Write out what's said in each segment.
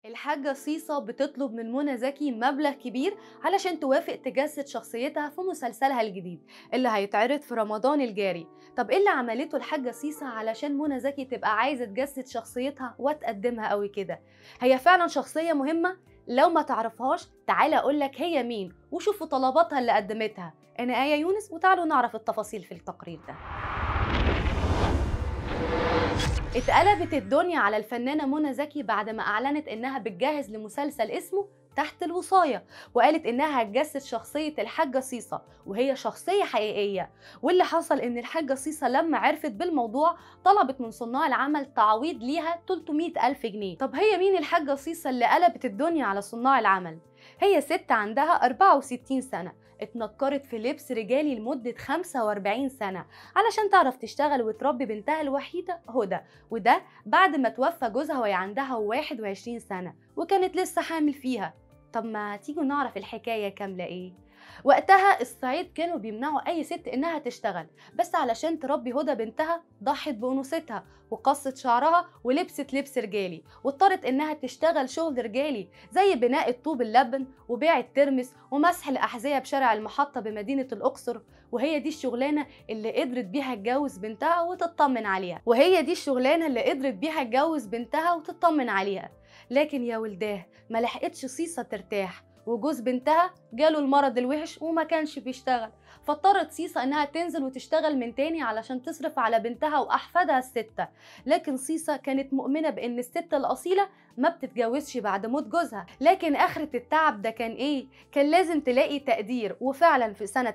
الحاجة صيصة بتطلب من منى زكي مبلغ كبير علشان توافق تجسد شخصيتها في مسلسلها الجديد اللي هيتعرض في رمضان الجاري طب ايه اللي عملته الحاجة صيصة علشان منى زكي تبقى عايزة تجسد شخصيتها وتقدمها قوي كده هي فعلا شخصية مهمة لو ما تعرفهاش تعالى اقولك هي مين وشوفوا طلباتها اللي قدمتها انا آية يونس وتعالوا نعرف التفاصيل في التقرير ده اتقلبت الدنيا على الفنانة منى زكي بعد ما أعلنت إنها بتجهز لمسلسل اسمه تحت الوصاية وقالت إنها هتجسد شخصية الحاجة صيصة وهي شخصية حقيقية واللي حصل إن الحاجة صيصة لما عرفت بالموضوع طلبت من صناع العمل تعويض ليها 300 ألف جنيه طب هي مين الحاجة صيصة اللي قلبت الدنيا على صناع العمل؟ هي ست عندها 64 سنة اتنكرت في لبس رجالي لمدة 45 سنة علشان تعرف تشتغل وتربي بنتها الوحيدة هدى وده بعد ما توفى جوزها وهي عندها 21 سنة وكانت لسه حامل فيها طب ما تيجوا نعرف الحكاية كاملة ايه وقتها الصعيد كانوا بيمنعوا اي ست انها تشتغل بس علشان تربي هدى بنتها ضحت بانوثتها وقصت شعرها ولبست لبس رجالي واضطرت انها تشتغل شغل رجالي زي بناء الطوب اللبن وبيع الترمس ومسح الاحذيه بشارع المحطه بمدينه الاقصر وهي دي الشغلانه اللي قدرت بيها تجوز بنتها وتطمن عليها وهي دي الشغلانه اللي قدرت بيها تجوز بنتها وتطمن عليها لكن يا ولداه ما لحقتش صيصه ترتاح وجوز بنتها جاله المرض الوحش وما كانش بيشتغل فاضطرت سيسا انها تنزل وتشتغل من تاني علشان تصرف على بنتها واحفادها الستة لكن سيسا كانت مؤمنة بان الست الاصيلة ما بتتجوزش بعد موت جوزها لكن اخرة التعب ده كان ايه كان لازم تلاقي تقدير وفعلا في سنة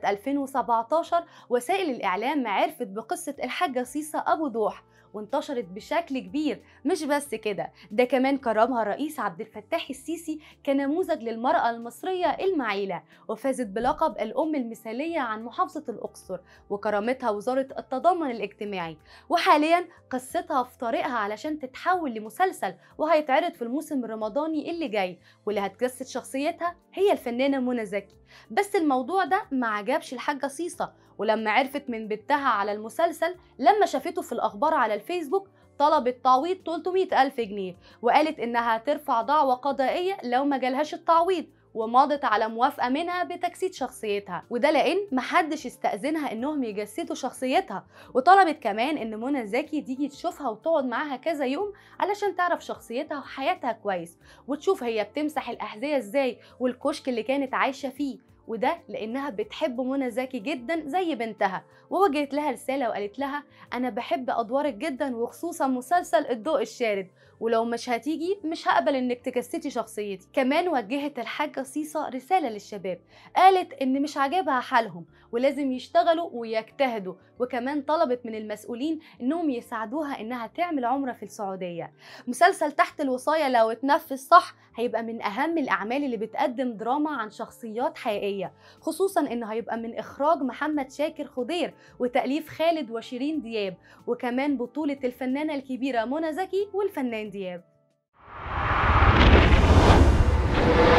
2017 وسائل الاعلام عرفت بقصة الحاجة سيسا ابو دوح وانتشرت بشكل كبير مش بس كده ده كمان كرمها الرئيس عبد الفتاح السيسي كنموذج للمرأة المصرية المعيلة وفازت بلقب الأم المثالية عن محافظة الأقصر وكرمتها وزارة التضامن الاجتماعي وحاليا قصتها في طريقها علشان تتحول لمسلسل وهيتعرض في الموسم الرمضاني اللي جاي واللي هتجسد شخصيتها هي الفنانة منى زكي بس الموضوع ده ما عجبش الحاجة صيصة ولما عرفت من بنتها على المسلسل لما شافته في الأخبار على الفيسبوك طلبت تعويض 300 ألف جنيه وقالت إنها ترفع دعوى قضائية لو ما جالهاش التعويض ومضت على موافقة منها بتجسيد شخصيتها وده لأن محدش استأذنها إنهم يجسدوا شخصيتها وطلبت كمان إن منى زكي تيجي تشوفها وتقعد معاها كذا يوم علشان تعرف شخصيتها وحياتها كويس وتشوف هي بتمسح الأحذية إزاي والكشك اللي كانت عايشة فيه وده لانها بتحب منى زكي جدا زي بنتها ووجهت لها رساله وقالت لها انا بحب ادوارك جدا وخصوصا مسلسل الضوء الشارد ولو مش هتيجي مش هقبل انك تجسدي شخصيتي كمان وجهت الحاجه صيصه رساله للشباب قالت ان مش عاجبها حالهم ولازم يشتغلوا ويجتهدوا وكمان طلبت من المسؤولين انهم يساعدوها انها تعمل عمره في السعوديه مسلسل تحت الوصايه لو اتنفذ صح هيبقى من اهم الاعمال اللي بتقدم دراما عن شخصيات حقيقيه خصوصا انه هيبقى من اخراج محمد شاكر خضير وتاليف خالد وشيرين دياب وكمان بطوله الفنانه الكبيره منى زكي والفنان دياب